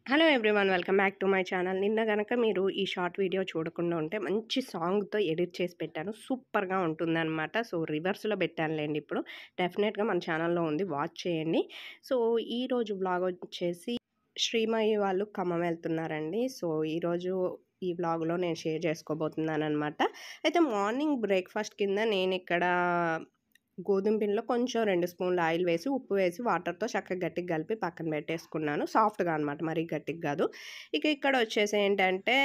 Hello everyone welcome back to my channel నిన్న గనక మీరు ఈ షార్ట్ వీడియో చూడకుండా ఉంటే మంచి సాంగ్తో ఎడిట్ చేసి పెట్టాను సూపర్గా ఉంటుందన్నమాట సో రివర్స్లో పెట్టానులేండి ఇప్పుడు డెఫినెట్గా మన ఛానల్లో ఉంది వాచ్ చేయండి సో ఈరోజు బ్లాగ్ వచ్చేసి శ్రీమయ్య వాళ్ళు ఖమ్మం వెళ్తున్నారండి సో ఈరోజు ఈ వ్లాగ్లో నేను షేర్ చేసుకోబోతున్నాను అనమాట అయితే మార్నింగ్ బ్రేక్ఫాస్ట్ కింద నేను ఇక్కడ గోధుమ పిండిలో కొంచెం రెండు స్పూన్లు ఆయిల్ వేసి ఉప్పు వేసి వాటర్తో చక్కగా గట్టిగా కలిపి పక్కన పెట్టేసుకున్నాను సాఫ్ట్గా అనమాట మరీ గట్టిగా కాదు ఇక ఇక్కడ వచ్చేసి ఏంటంటే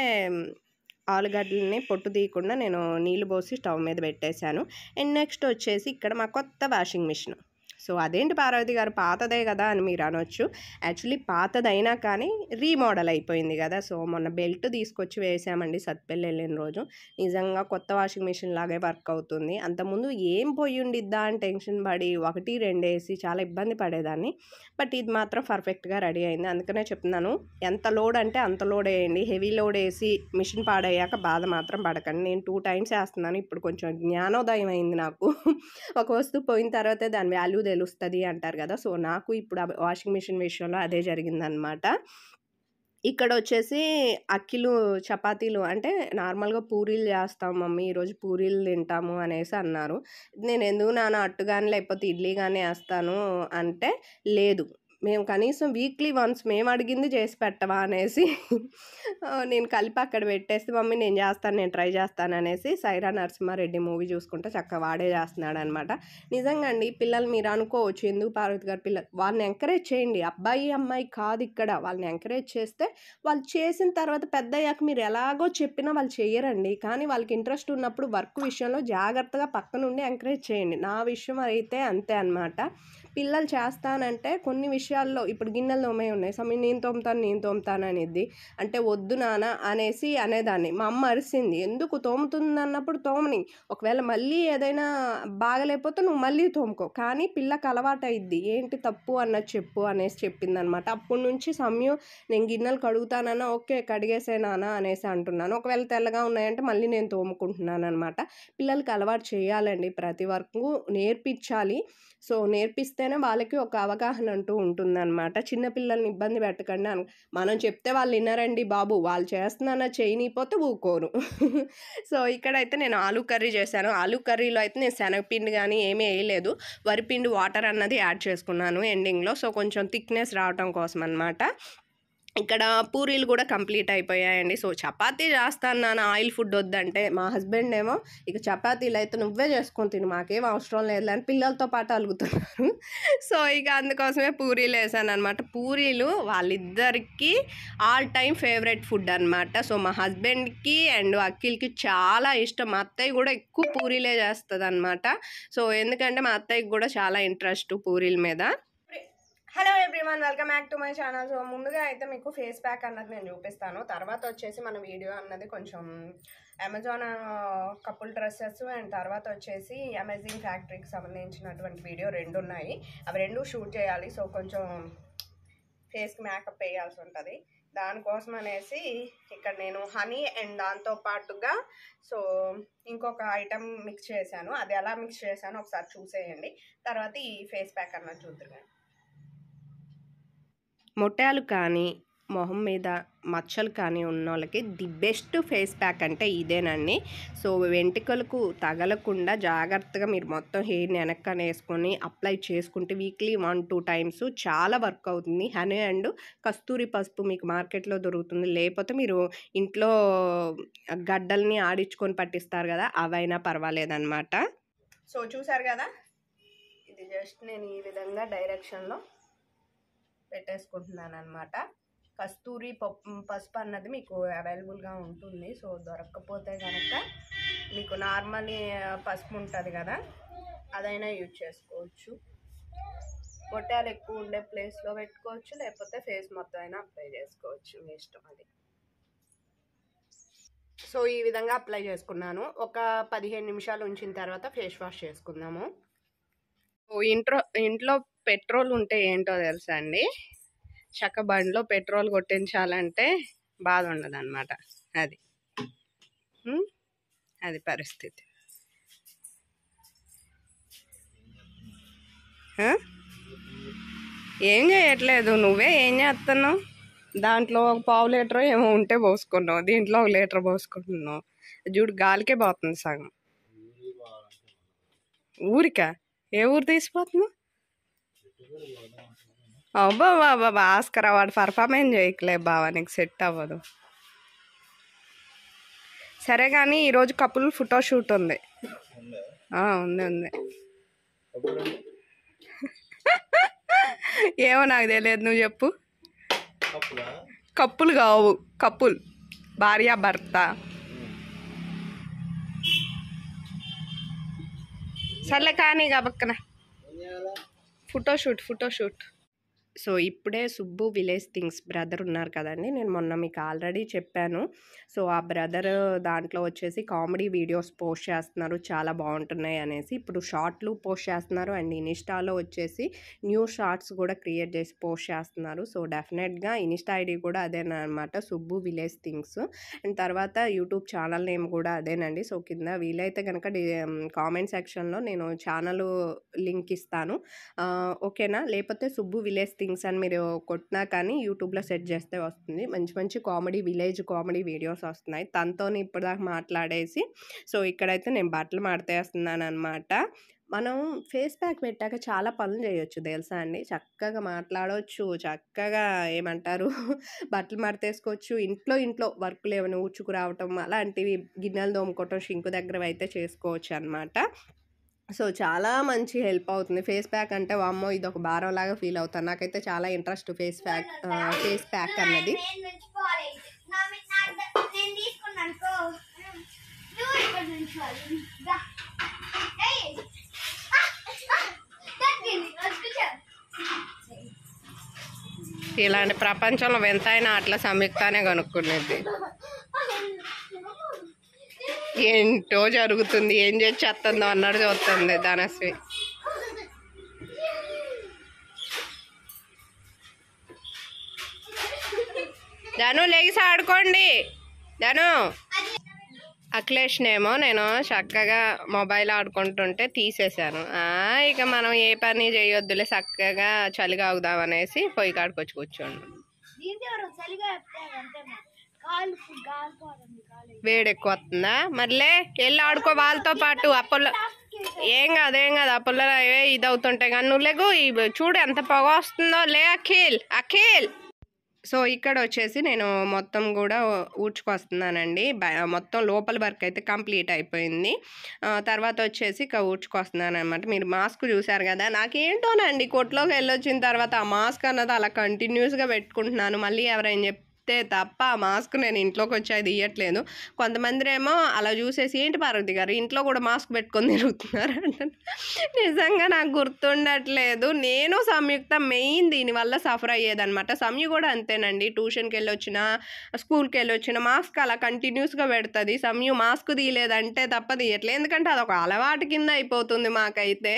ఆలుగడ్డలని పొట్టు తీయకుండా నేను నీళ్ళు పోసి స్టవ్ మీద పెట్టేశాను అండ్ నెక్స్ట్ వచ్చేసి ఇక్కడ మా కొత్త వాషింగ్ మిషన్ సో అదేంటి పార్వతి గారు పాతదే కదా అని మీరు అనొచ్చు యాక్చువల్లీ పాతదైనా కానీ రీమోడల్ అయిపోయింది కదా సో మొన్న బెల్ట్ తీసుకొచ్చి వేసామండి సత్పెల్లి వెళ్ళిన రోజు నిజంగా కొత్త వాషింగ్ మిషన్ లాగే వర్క్ అవుతుంది అంతకుముందు ఏం పోయి ఉండిద్దా అని టెన్షన్ పడి ఒకటి రెండు వేసి చాలా ఇబ్బంది పడేదాన్ని బట్ ఇది మాత్రం పర్ఫెక్ట్గా రెడీ అయింది అందుకనే చెప్తున్నాను ఎంత లోడ్ అంటే అంత లోడ్ వేయండి హెవీ లోడ్ వేసి మిషన్ పాడయ్యాక బాధ మాత్రం పడకండి నేను టూ టైమ్స్ వేస్తున్నాను ఇప్పుడు కొంచెం జ్ఞానోదయం అయింది నాకు ఒక వస్తువు పోయిన తర్వాతే దాని వాల్యూ తెలుస్తుంది అంటారు కదా సో నాకు ఇప్పుడు వాషింగ్ మిషన్ విషయంలో అదే జరిగిందనమాట ఇక్కడ వచ్చేసి అక్కిలు చపాతీలు అంటే నార్మల్గా పూరీలు చేస్తాం మమ్మీ ఈరోజు పూరీలు తింటాము అనేసి అన్నారు నేను ఎందుకు నాన్న అట్టు కానీ లేకపోతే ఇడ్లీ కానీ వేస్తాను అంటే లేదు మేము కనీసం వీక్లీ వన్స్ మేము అడిగింది చేసి పెట్టవా అనేసి నేను కలిపి అక్కడ పెట్టేస్తే మమ్మీ నేను చేస్తాను నేను ట్రై చేస్తాను అనేసి సైరా నరసింహారెడ్డి మూవీ చూసుకుంటే చక్కగా వాడే చేస్తున్నాడు అనమాట నిజంగా అండి పిల్లలు మీరు అనుకోవచ్చు ఎందుకు పార్వతి గారు పిల్లలు వాళ్ళని ఎంకరేజ్ చేయండి అబ్బాయి అమ్మాయి కాదు ఇక్కడ వాళ్ళని ఎంకరేజ్ చేస్తే వాళ్ళు చేసిన తర్వాత పెద్ద అయ్యాక మీరు ఎలాగో చెప్పినా వాళ్ళు చెయ్యరండి కానీ వాళ్ళకి ఇంట్రెస్ట్ ఉన్నప్పుడు వర్క్ విషయంలో జాగ్రత్తగా పక్క నుండి ఎంకరేజ్ చేయండి నా విషయం అయితే అంతే అనమాట పిల్లలు చేస్తానంటే కొన్ని విషయాల్లో ఇప్పుడు గిన్నెలు తోమే ఉన్నాయి సమయం నేను తోముతాను నేను తోముతాను అనేది అంటే వద్దు నాన్న అనేసి అనేదాన్ని మా అమ్మ అరిసింది ఎందుకు తోముతుంది అన్నప్పుడు తోమని ఒకవేళ మళ్ళీ ఏదైనా బాగలేకపోతే నువ్వు మళ్ళీ తోముకో కానీ పిల్లకి అలవాటు అయింది ఏంటి తప్పు అన్నది చెప్పు అనేసి చెప్పిందనమాట అప్పటి నుంచి సమయం నేను గిన్నెలు కడుగుతానన్నా ఓకే కడిగేసేనానా అనేసి అంటున్నాను ఒకవేళ తెల్లగా ఉన్నాయంటే మళ్ళీ నేను తోముకుంటున్నాను అనమాట పిల్లలకి అలవాటు చేయాలండి ప్రతి వరకు నేర్పించాలి సో నేర్పిస్తేనే వాళ్ళకి ఒక అవగాహన అంటూ ఉంటుందన్నమాట చిన్నపిల్లల్ని ఇబ్బంది పెట్టకండి అను మనం చెప్తే వాళ్ళు వినరండి బాబు వాళ్ళు చేస్తున్నాన చేయనిపోతే ఊకోరు సో ఇక్కడైతే నేను ఆలూ కర్రీ చేశాను ఆలూ కర్రీలో అయితే నేను శనగపిండి కానీ ఏమీ వేయలేదు వరిపిండి వాటర్ అన్నది యాడ్ చేసుకున్నాను ఎండింగ్లో సో కొంచెం థిక్నెస్ రావటం కోసం అనమాట ఇక్కడ పూరీలు కూడా కంప్లీట్ అయిపోయాయండి సో చపాతీ చేస్తాను నాన్న ఆయిల్ ఫుడ్ వద్దంటే మా హస్బెండ్ ఏమో ఇక చపాతీలు అయితే నువ్వే చేసుకొని తిను మాకేం అవసరం లేదు అని పిల్లలతో పాటు అలుగుతున్నారు సో ఇక అందుకోసమే పూరీలు వేసాను అనమాట పూరీలు వాళ్ళిద్దరికి ఆల్ టైమ్ ఫేవరెట్ ఫుడ్ అనమాట సో మా హస్బెండ్కి అండ్ అఖిల్కి చాలా ఇష్టం మా అత్తయ్య కూడా ఎక్కువ పూరీలే చేస్తుంది అనమాట సో ఎందుకంటే మా అత్తయ్యకి కూడా చాలా ఇంట్రెస్ట్ పూరీల మీద hello everyone welcome back to my channel so ముందుగా అయితే మీకు ఫేస్ ప్యాక్ అన్నది నేను చూపిస్తాను తర్వాత వచ్చేసి మన వీడియో అన్నది కొంచెం అమెజాన్ కపుల్ డ్రెస్సెస్ అండ్ తర్వాత వచ్చేసి అమెజింగ్ ఫ్యాక్టరీకి సంబంధించినటువంటి వీడియో రెండు ఉన్నాయి అవి రెండు షూట్ చేయాలి సో కొంచెం ఫేస్కి మేకప్ వేయాల్సి ఉంటుంది దానికోసం అనేసి ఇక్కడ నేను హనీ అండ్ దాంతో పాటుగా సో ఇంకొక ఐటమ్ మిక్స్ చేశాను అది ఎలా మిక్స్ చేశానో ఒకసారి చూసేయండి తర్వాత ఈ ఫేస్ ప్యాక్ అన్నది చూద్దరు మొట్టాలు కానీ మొహం మీద మచ్చలు కానీ ఉన్న వాళ్ళకి ది బెస్ట్ ఫేస్ ప్యాక్ అంటే ఇదేనండి సో వెంట్రుకలకు తగలకుండా జాగ్రత్తగా మీరు మొత్తం హెయిర్ని వెనక్కని వేసుకొని అప్లై చేసుకుంటే వీక్లీ వన్ టూ టైమ్స్ చాలా వర్క్ అవుతుంది హనీ అండ్ కస్తూరి పసుపు మీకు మార్కెట్లో దొరుకుతుంది లేకపోతే మీరు ఇంట్లో గడ్డల్ని ఆడించుకొని పట్టిస్తారు కదా అవైనా పర్వాలేదన్నమాట సో చూసారు కదా ఇది జస్ట్ నేను ఈ విధంగా డైరెక్షన్లో పెట్టేసుకుంటున్నాను అనమాట కస్తూరి పప్పు పసుపు అన్నది మీకు అవైలబుల్గా ఉంటుంది సో దొరకకపోతే కనుక మీకు నార్మల్ పసుపు ఉంటుంది కదా అదైనా యూజ్ చేసుకోవచ్చు పొట్టాలు ఎక్కువ ఉండే ప్లేస్లో పెట్టుకోవచ్చు లేకపోతే ఫేస్ మొత్తం అయినా అప్లై చేసుకోవచ్చు మీ ఇష్టం అది సో ఈ విధంగా అప్లై చేసుకున్నాను ఒక పదిహేను నిమిషాలు ఉంచిన తర్వాత ఫేస్ వాష్ చేసుకుందాము ఇంట్లో ఇంట్లో పెట్రోల్ ఉంటే ఏంటో తెలుసా అండి చక్క బండిలో పెట్రోల్ కొట్టించాలంటే బాధ ఉండదు అనమాట అది ఉమ్, అది పరిస్థితి ఆ? ఏం చేయట్లేదు నువ్వే ఏం చేస్తున్నావు దాంట్లో ఒక పావు లీటర్ ఏమో ఉంటే పోసుకున్నావు దీంట్లో ఒక లీటర్ పోసుకుంటున్నావు చూడు గాలికే పోతుంది సగం ఊరికా ఏ ఊరు తీసిపోతున్నావు అబ్బా బాబా భాస్కర్ వాడు పర్ఫార్మెన్స్ చేయట్లే బావా నీకు సెట్ అవ్వదు సరే కానీ ఈరోజు కపుల్ ఫోటో షూట్ ఉంది ఆ, ఉంది ఉంది ఏమో నాకు తెలియదు నువ్వు చెప్పు కప్పులు కావు కప్పుల్ భార్య భర్త సర్లే కానీ పక్కన ఫోటోషూట్ ఫోటోషూట్ సో ఇప్పుడే సుబ్బు విలేజ్ థింగ్స్ బ్రదర్ ఉన్నారు కదండి నేను మొన్న మీకు ఆల్రెడీ చెప్పాను సో ఆ బ్రదర్ దాంట్లో వచ్చేసి కామెడీ వీడియోస్ పోస్ట్ చేస్తున్నారు చాలా బాగుంటున్నాయి అనేసి ఇప్పుడు షార్ట్లు పోస్ట్ చేస్తున్నారు అండ్ ఇన్స్టాలో వచ్చేసి న్యూ షార్ట్స్ కూడా క్రియేట్ చేసి పోస్ట్ చేస్తున్నారు సో డెఫినెట్గా ఇన్స్టా ఐడి కూడా అదేనమాట సుబ్బు విలేజ్ థింగ్స్ అండ్ తర్వాత యూట్యూబ్ ఛానల్ నేమ్ కూడా అదేనండి సో కింద వీలైతే కనుక కామెంట్ సెక్షన్లో నేను ఛానల్ లింక్ ఇస్తాను ఆ, ఓకేనా లేకపోతే సుబ్బు విలేజ్ థింగ్స్ అని మీరు కొట్టినా కానీ యూట్యూబ్లో సెట్ చేస్తే వస్తుంది మంచి మంచి కామెడీ విలేజ్ కామెడీ వీడియోస్ వస్తున్నాయి తనతో ఇప్పటిదాకా మాట్లాడేసి సో ఇక్కడైతే నేను బట్టలు మాడతేస్తున్నాను అనమాట మనం ఫేస్ ప్యాక్ పెట్టాక చాలా పనులు చేయొచ్చు తెలుసా అండి చక్కగా మాట్లాడవచ్చు చక్కగా ఏమంటారు బట్టలు మడతేసుకోవచ్చు ఇంట్లో ఇంట్లో వర్కులు ఏమైనా ఊడ్చుకు రావటం అలాంటివి గిన్నెలు తోముకోవటం షింకు దగ్గర అయితే చేసుకోవచ్చు అనమాట సో చాలా మంచి హెల్ప్ అవుతుంది ఫేస్ ప్యాక్ అంటే వామ్మో ఇది ఒక భారం లాగా ఫీల్ అవుతాను నాకైతే చాలా interest face pack face pack అన్నది నేను మెచ్చుకోవాలి నా మీ- నా- నేను తీసుకున్నాను అనుకో నువ్వు ఇక్కడ నుంచోవాలి దా. ఏయ్. ఆ, ఆ, తగ్గింది. వచ్చుకో. ఇలాంటి ప్రపంచంలో వింతైన అట్లా సంయుక్తానే కనుక్కునేది ఏంటో జరుగుతుంది ఏం చేసి చేస్తుందో అన్నట్టు చూస్తుంది ధనశ్రీ ధను లేచి ఆడుకోండి ధను అఖిలేష్నేమో నేను చక్కగా మొబైల్ ఆడుకుంటుంటే తీసేశాను ఆ, ఇక మనం ఏ పని చేయొద్దులే చక్కగా చలిగా ఆగుదాం అనేసి పొయ్యి కాడుకొచ్చి కూర్చోండి దీంతో ఎవరో చలిగా చెప్తారు అంతే మరి. కాలు కాలిపోతుంది కాలు వేడి ఎక్కువ వస్తుందా మరిలే వెళ్ళి ఆడుకో వాళ్ళతో పాటు అప్పుల్లో ఏం కాదు ఏం కాదు అప్పుల్లో ఏ ఇది అవుతుంటాయి కానీ నువ్వు లేకు ఇవి చూడు ఎంత పొగ వస్తుందో లే అఖిల్ అఖిల్ సో ఇక్కడ వచ్చేసి నేను మొత్తం కూడా ఊడ్చుకొస్తున్నానండి బ- మొత్తం లోపల వర్క్ అయితే కంప్లీట్ అయిపోయింది ఆ, తర్వాత వచ్చేసి ఇక ఊడ్చుకొస్తున్నాను అనమాట మీరు మాస్క్ చూసారు కదా నాకేంటోనండి కొట్లోకి వెళ్ళొచ్చిన తర్వాత ఆ మాస్క్ అన్నది అలా కంటిన్యూస్గా పెట్టుకుంటున్నాను మళ్ళీ ఎవరైనా చెప్తే తప్ప ఆ మాస్క్ నేను ఇంట్లోకి వచ్చి అది ఇయ్యట్లేదు కొంతమంది ఏమో అలా చూసేసి ఏంటి పార్వతి గారు ఇంట్లో కూడా మాస్క్ పెట్టుకొని తిరుగుతున్నారు అంటారు నిజంగా నాకు గుర్తుండట్లేదు నేను సంయుక్త మెయిన్ దీనివల్ల సఫర్ అయ్యేదన్నమాట సంయు కూడా అంతేనండి ట్యూషన్కి వెళ్ళి వచ్చిన స్కూల్కి వెళ్ళి వచ్చిన మాస్క్ అలా కంటిన్యూస్గా పెడుతుంది సంయు మాస్క్ తీయలేదంటే తప్ప తీయట్లేదు ఎందుకంటే అదొక అలవాటు కింద అయిపోతుంది మాకైతే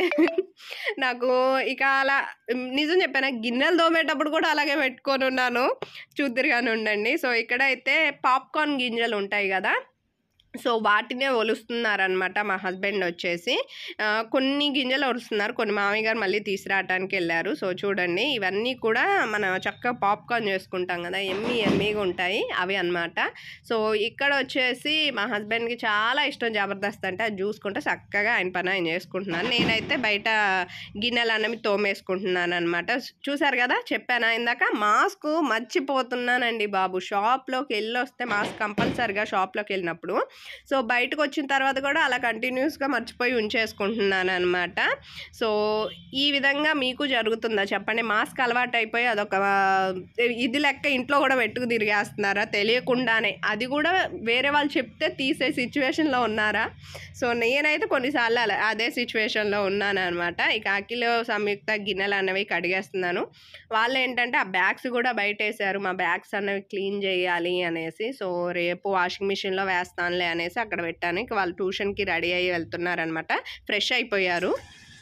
నాకు ఇక అలా ఉమ్, నిజం చెప్పాను గిన్నెలు తోమేటప్పుడు కూడా అలాగే పెట్టుకొని ఉన్నాను చూద్దరుగానే ఉండండి సో ఇక్కడ అయితే పాప్కార్న్ గింజలు ఉంటాయి కదా సో వాటినే ఒలుస్తున్నారనమాట మా హస్బెండ్ వచ్చేసి ఆ, కొన్ని గింజలు ఒలుస్తున్నారు కొన్ని మామయ్య గారు మళ్ళీ తీసుకురావడానికి వెళ్ళారు సో చూడండి ఇవన్నీ కూడా మన చక్కగా పాప్కార్న్ చేసుకుంటాం కదా ఎమ్మి ఎమ్మిగా ఉంటాయి అవి అన్నమాట సో ఇక్కడ వచ్చేసి మా హస్బెండ్కి చాలా ఇష్టం జబర్దస్త్ అంటే అది చూసుకుంటే చక్కగా ఆయన పని ఆయన చేసుకుంటున్నాను నేనైతే బయట గిన్నెలు అన్నవి తోమేసుకుంటున్నాను అనమాట చూసారు కదా చెప్పానా ఇందాక మాస్క్ మర్చిపోతున్నానండి బాబు షాప్లోకి వెళ్ళి వస్తే మాస్క్ కంపల్సరిగా షాప్లోకి వెళ్ళినప్పుడు సో బయటకు వచ్చిన తర్వాత కూడా అలా కంటిన్యూస్గా మర్చిపోయి ఉంచేసుకుంటున్నాను అనమాట సో ఈ విధంగా మీకు జరుగుతుందా చెప్పండి మాస్క్ అలవాటు అయిపోయి అదొక ఆ, ఇది లెక్క ఇంట్లో కూడా పెట్టుకు తిరిగేస్తున్నారా తెలియకుండానే అది కూడా వేరే వాళ్ళు చెప్తే తీసే సిచ్యువేషన్లో ఉన్నారా సో నేనైతే కొన్నిసార్లు అలా అదే సిచ్యువేషన్లో ఉన్నాను అనమాట ఇక అఖిల్ సంయుక్త గిన్నెలు అనేవి కడిగేస్తున్నాను వాళ్ళు ఏంటంటే ఆ బ్యాగ్స్ కూడా బయట వేసారు మా బ్యాగ్స్ అనేవి క్లీన్ చేయాలి అనేసి సో రేపు వాషింగ్ మిషన్లో వేస్తానులే అనేసి అక్కడ పెట్టాను ఇక వాళ్ళు ట్యూషన్కి రెడీ అయ్యి వెళ్తున్నారనమాట ఫ్రెష్ అయిపోయారు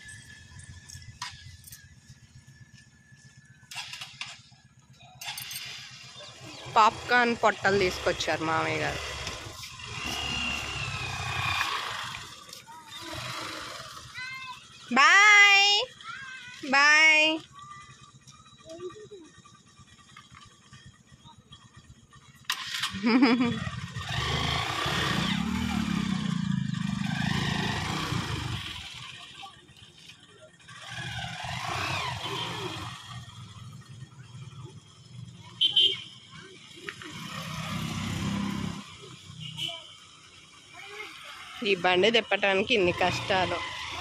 పాప్కార్న్ పొట్టలు తీసుకొచ్చారు మామయ్య గారు బాయ్ బాయ్ ఈ బండి తిప్పటానికి ఇన్ని కష్టాలు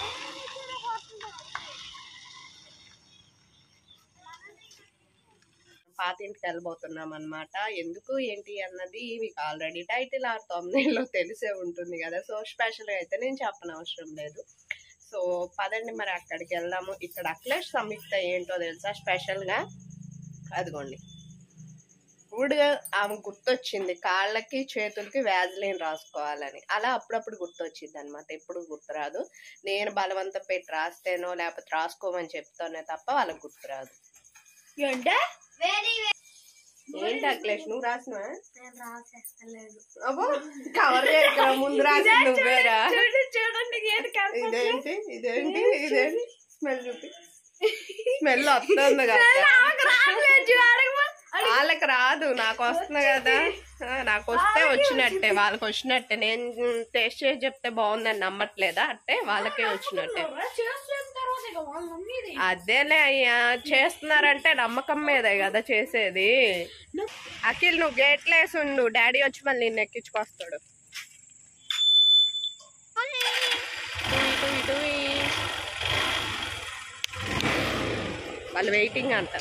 పాత ఇంటికి వెళ్ళబోతున్నాం అనమాట ఎందుకు ఏంటి అన్నది మీకు ఆల్రెడీ టైటిల్ ఆర్ తొమ్మిదిలో తెలిసే ఉంటుంది కదా సో స్పెషల్గా అయితే నేను చెప్పనవసరం లేదు సో పదండి మరి అక్కడికి వెళ్దాము ఇక్కడ అక్లేష్ సంయుక్త ఏంటో తెలుసా స్పెషల్గా అదిగోండి ఇప్పుడు ఆమె గుర్తొచ్చింది కాళ్ళకి చేతులకి వ్యాజ్లైన్ రాసుకోవాలని అలా అప్పుడప్పుడు గుర్తొచ్చింది అనమాట ఎప్పుడు గుర్తురాదు నేను బలవంతం పెట్టి రాస్తేనో లేకపోతే రాసుకోమని చెప్తానే తప్ప వాళ్ళకి గుర్తురాదు ఏంటే వెరీ ఏంటి అఖిలేష్ నువ్వు రాసినా నేను రాసేస్తలేదు అబ్బో కవర్ చేయక ముందు రాసి నువ్వేరా చూడండి చూడండి ఏంటి ఇదేంటి ఇదేంటి ఇదేంటి స్మెల్ చూపి స్మెల్ వస్తుంది కదా రాలేదు అడగమా వాళ్ళకి రాదు నాకు వస్తుంది కదా ఆ, నాకు వస్తే వచ్చినట్టే వాళ్ళకి వచ్చినట్టే నేను టేస్ట్ చేసి చెప్తే బాగుందని నమ్మట్లేదా అంటే వాళ్ళకే వచ్చినట్టే చేస్తున్న తర్వాత ఇక వాళ్ళ మమ్మీది అదేలే అయ్యా చేస్తున్నారంటే నమ్మకం మీదే కదా చేసేది అఖిల్ నువ్వు గేట్లు వేసి ఉండు డాడీ వచ్చి మళ్ళీ నిన్ను ఎక్కించుకొస్తాడు టూయి, టూయి, టూయి. వాళ్ళు వెయిటింగ్ అంట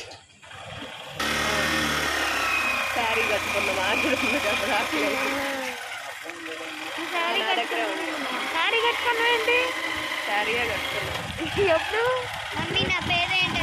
శారీ కట్టుకున్న మాటలు ఉంది కదా రాట్లేదు. నా దగ్గర ఉంది. సారీ కట్టుకున్నావేంటి శారీయే కట్టుకున్నా ఎప్పుడు మమ్మీ నా పేరేంటి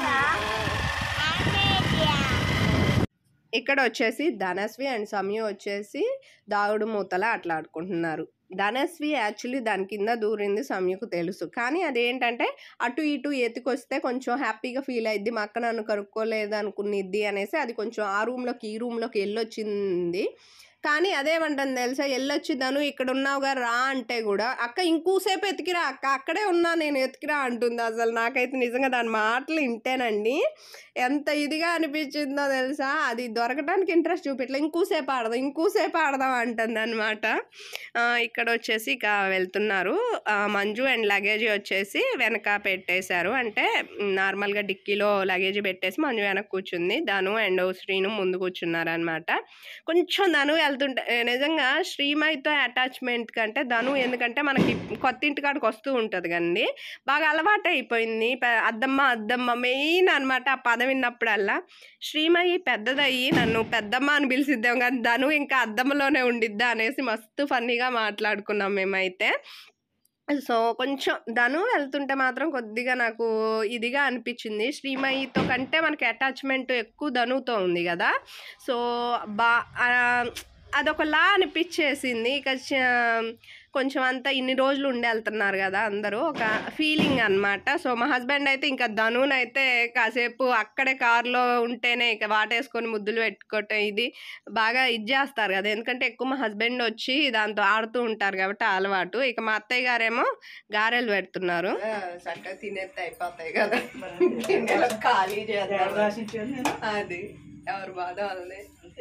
ఇక్కడ వచ్చేసి ధనస్వి అండ్ సమయ వచ్చేసి దాగుడు మూతల అట్లా ఆడుకుంటున్నారు ధనస్వి యాక్చువల్లీ దాని కింద దూరింది సమయకు తెలుసు కానీ అదేంటంటే అటు ఇటు ఎత్తుకొస్తే కొంచెం హ్యాపీగా ఫీల్ అయింది మా అక్క నన్ను కనుక్కోలేదు అనుకునిద్ది అనేసి అది కొంచెం ఆ రూమ్లోకి ఈ రూమ్లోకి వెళ్ళొచ్చింది కానీ అదేమంటుంది తెలుసా వెళ్ళొచ్చిద్దాను ఇక్కడ ఉన్నావుగా రా అంటే కూడా అక్క ఇంకోసేపు ఎతికిరా అక్క అక్కడే ఉన్నా నేను ఎతికిరా అంటుంది అసలు నాకైతే నిజంగా దాని మాటలు వింటేనండి ఎంత ఇదిగా అనిపించిందో తెలుసా అది దొరకడానికి ఇంట్రెస్ట్ చూపించలే ఇంకోసేపు ఆడదాం ఇంకోసేపు ఆడదాం అంటుంది అనమాట ఇక్కడ వచ్చేసి ఇక వెళ్తున్నారు ఆ, మంజు అండ్ లగేజ్ వచ్చేసి వెనక పెట్టేశారు అంటే నార్మల్గా డిక్కీలో లగేజ్ పెట్టేసి మంజు వెనక కూర్చుంది ధను అండ్ శ్రీను ముందు కూర్చున్నారు అనమాట కొంచెం ధను వెళ్తుంటే ఏ, నిజంగా శ్రీమయితో అటాచ్మెంట్ కంటే ధను ఎందుకంటే మనకి కొత్త ఇంటికాడికి వస్తూ ఉంటుంది కండి బాగా అలవాటు అయిపోయింది పె- అద్దమ్మ అద్దమ్మ మెయిన్ అనమాట ఆ పదం విన్నప్పుడల్లా శ్రీమయి పెద్దదయ్యి నన్ను పెద్దమ్మ అని పిలిచిద్దాం కానీ ధను ఇంకా అద్దమ్మలోనే ఉండిద్దా అనేసి మస్తు ఫన్నీగా మాట్లాడుకున్నాం మేమైతే సో కొంచెం ధను వెళ్తుంటే మాత్రం కొద్దిగా నాకు ఇదిగా అనిపించింది శ్రీమయితో కంటే మనకి అటాచ్మెంట్ ఎక్కువ ధనుతో ఉంది కదా సో బా ఆ, అదొకలా అనిపించేసింది ఇక చ- కొంచెం అంతా ఇన్ని రోజులు ఉండి వెళ్తున్నారు కదా అందరూ ఒక ఫీలింగ్ అన్నమాట సో మా హస్బెండ్ అయితే ఇంకా ధనునైతే కాసేపు అక్కడే కారులో ఉంటేనే ఇక వాటేసుకొని ముద్దులు పెట్టుకోవటం ఇది బాగా ఇది చేస్తారు కదా ఎందుకంటే ఎక్కువ మా హస్బెండ్ వచ్చి దాంతో ఆడుతూ ఉంటారు కాబట్టి ఆ అలవాటు ఇక మా అత్తయ్య గారేమో గారెలు పెడుతున్నారు చక్కగా తినేస్తే అయిపోతాయి కదా ఖాళీ చేస్తారు అది ఎవరు బాధ వాళ్ళే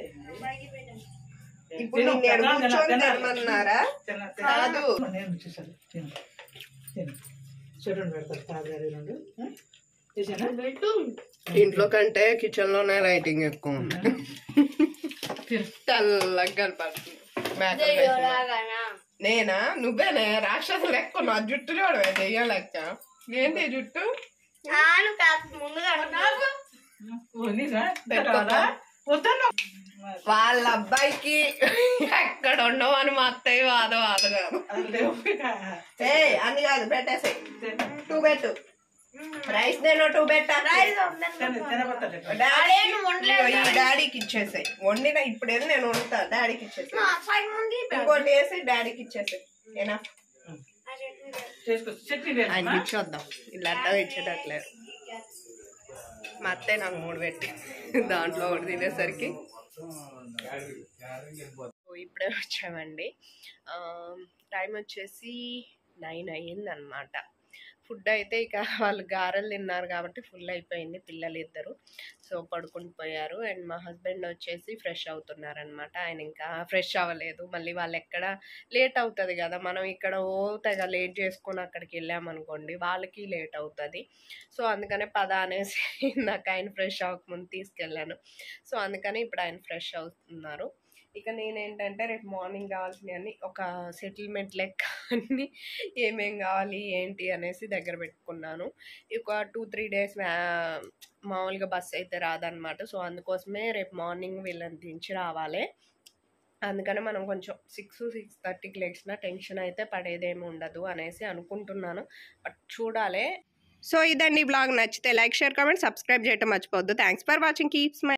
ఇప్పుడు నిన్ను ఈడ కూర్చొని తినమన్నారా కాదు నేను చూసాను తిను తిను చూడండి పెడతారు తాగారు రెండు ఆ? చేశానా ఇంట్లో కంటే కిచెన్ లోనే లైటింగ్ ఎక్కువ ఉంది తెల్లగా కనపడుతుంది మేకప్ వేసిన. నేనా నువ్వేనే రాక్షసు లెక్క నా జుట్టు చూడవే దెయ్యం లెక్క ఏంటి ఈ జుట్టు ముందుగా నీదా పెట్టుకోవా? వద్దాను వాళ్ళ అబ్బాయికి ఎక్కడ ఉండవు అని మా అత్తయ్య వాద వాద కాదు ఏ అన్ని కాదు పెట్టేసాయి టూ పెట్టు రైస్ నేను టూ పెట్టా తినబడతాడు డాడీ ఇదిగో ఈ డాడీకి ఇచ్చేసాయి వండిన ఇప్పుడు ఏది నేను వండుతా డాడీకి ఇచ్చేసాయి ఇంకోటి వేసి డాడీకి ఇచ్చేసాయి ఏనా చేసుకో చట్నీ ఆయన లేదు ఇచ్చొద్దాం ఇలా అట్టగా ఇచ్చేటట్లేదు మా అత్తయ్య నాకు మూడు పెట్టి దాంట్లో ఒకటి తినేసరికి సో ఇప్పుడే వచ్చామండి టైం వచ్చేసి నైన్ అయ్యింది అనమాట ఫుడ్ అయితే ఇక వాళ్ళు గారెలు తిన్నారు కాబట్టి ఫుల్ అయిపోయింది పిల్లలు ఇద్దరు సో పడుకుని పోయారు అండ్ మా హస్బెండ్ వచ్చేసి ఫ్రెష్ అవుతున్నారనమాట ఆయన ఇంకా ఫ్రెష్ అవ్వలేదు మళ్ళీ వాళ్ళు ఎక్కడ లేట్ అవుతుంది కదా మనం ఇక్కడ ఓ తెగ లేట్ చేసుకొని అక్కడికి వెళ్ళామనుకోండి వాళ్ళకి లేట్ అవుతుంది సో అందుకనే పద అనేసి ఇందాక ఆయన ఫ్రెష్ అవ్వకముందు తీసుకెళ్ళాను సో అందుకని ఇప్పుడు ఆయన ఫ్రెష్ అవుతున్నారు ఇక నేనేంటంటే రేపు మార్నింగ్ కావాల్సినవన్నీ ఒక సెటిల్మెంట్ లెక్క అన్ని ఏమేం కావాలి ఏంటి అనేసి దగ్గర పెట్టుకున్నాను ఒక టూ త్రీ డేస్ మామూలుగా బస్ అయితే రాదనమాట సో అందుకోసమే రేపు మార్నింగ్ వీళ్ళని దించి రావాలి అందుకని మనం కొంచెం సిక్స్ సిక్స్ థర్టీకి లేచిన టెన్షన్ అయితే పడేదేమి ఉండదు అనేసి అనుకుంటున్నాను బట్ చూడాలి సో ఇదండి బ్లాగ్ నచ్చితే లైక్ షేర్ కామెంట్ సబ్స్క్రైబ్ చేయటం మర్చిపోవద్దు thanks for watching keeps my